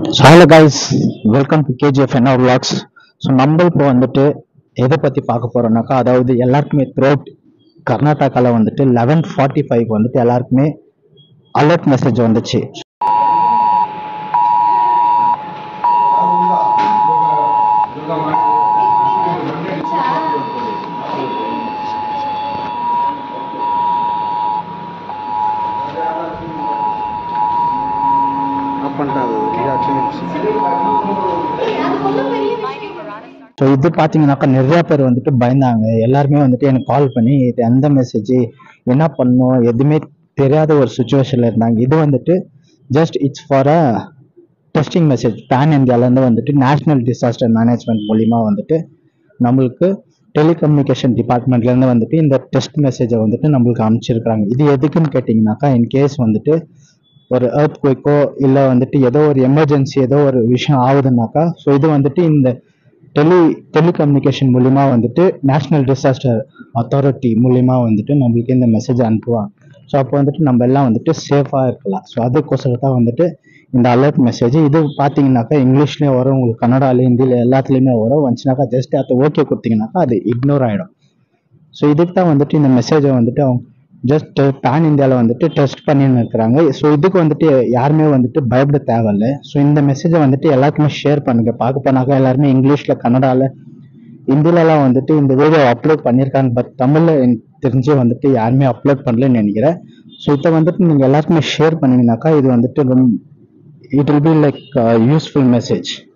so hello guys welcome to KGF என்ன vlogs so நம்ம இப்போ வந்துட்டு எதை பற்றி பார்க்க போகிறோம்னாக்கா அதாவது எல்லாருக்குமே த்ரோட் கர்நாடகாவில் வந்துட்டு லெவன் ஃபார்ட்டி ஃபைவ் வந்துட்டு எல்லாருக்குமே அலர்ட் மெசேஜ் வந்துச்சு ஆஃப் பண்ணிட்டாது இது ஆக்சுவலி ஸோ இது பார்த்தீங்கன்னாக்கா நிறைய பேர் வந்துட்டு பயந்தாங்க எல்லாருமே வந்துட்டு எனக்கு கால் பண்ணி இது எந்த மெசேஜ் என்ன பண்ணணும் எதுவுமே தெரியாத ஒரு சுச்சுவேஷனில் இருந்தாங்க இது வந்துட்டு just it's for a testing message pan இந்தியாவிலேருந்து வந்துட்டு நேஷ்னல் டிசாஸ்டர் மேனேஜ்மெண்ட் மூலிமா வந்துட்டு நம்மளுக்கு டெலிகம்யூனிகேஷன் டிபார்ட்மெண்ட்லேருந்து வந்துட்டு இந்த டெஸ்ட் மெசேஜை வந்துட்டு நம்மளுக்கு அனுப்பிச்சிருக்கிறாங்க இது எதுக்குன்னு கேட்டிங்கனாக்கா இன் கேஸ் வந்துட்டு ஒரு எர்த் குயிக்கோ இல்லை வந்துட்டு ஏதோ ஒரு எமர்ஜென்சி ஏதோ ஒரு விஷயம் ஆகுதுன்னாக்கா ஸோ இது வந்துட்டு இந்த டெலி டெலிகம்யூனிகேஷன் மூலிமா வந்துட்டு நேஷ்னல் டிசாஸ்டர் அத்தாரிட்டி மூலிமா வந்துட்டு நம்மளுக்கு இந்த மெசேஜ் அனுப்புவாங்க ஸோ அப்போ வந்துட்டு நம்ம எல்லாம் வந்துட்டு சேஃபாக இருக்கலாம் ஸோ அதுக்கோசரம் தான் வந்துட்டு இந்த அலர்ட் மெசேஜ் இது பார்த்தீங்கன்னாக்கா இங்கிலீஷ்லேயும் வரும் உங்களுக்கு கன்னடால ஹிந்தியில் எல்லாத்துலேயுமே வரும் வந்துச்சுனாக்கா ஜஸ்ட் அதை ஓகே கொடுத்தீங்கன்னாக்கா அது இக்னோர் ஆகிடும் ஸோ இதுக்கு தான் வந்துட்டு இந்த மெசேஜை வந்துட்டு அவங்க ஜஸ்ட் பேன் இந்தியாவில் வந்துட்டு டெஸ்ட் பண்ணின்னு இருக்கிறாங்க ஸோ இதுக்கு வந்துட்டு யாருமே வந்துட்டு பயப்பட தேவையில்ல ஸோ இந்த மெசேஜை வந்துட்டு எல்லாருக்குமே ஷேர் பண்ணுங்க பார்க்க போனாக்கா எல்லாருமே இங்கிலீஷில் கன்னடாவில் ஹிந்திலலாம் வந்துட்டு இந்த வீடியோ அப்லோட் பண்ணியிருக்காங்க பட் தமிழில் எனக்கு தெரிஞ்சு வந்துட்டு யாருமே அப்லோட் பண்ணலன்னு நினைக்கிறேன் ஸோ இதை வந்துட்டு நீங்கள் எல்லாருக்குமே ஷேர் பண்ணீங்கன்னாக்கா இது வந்துட்டு ரொம்ப it will be like useful message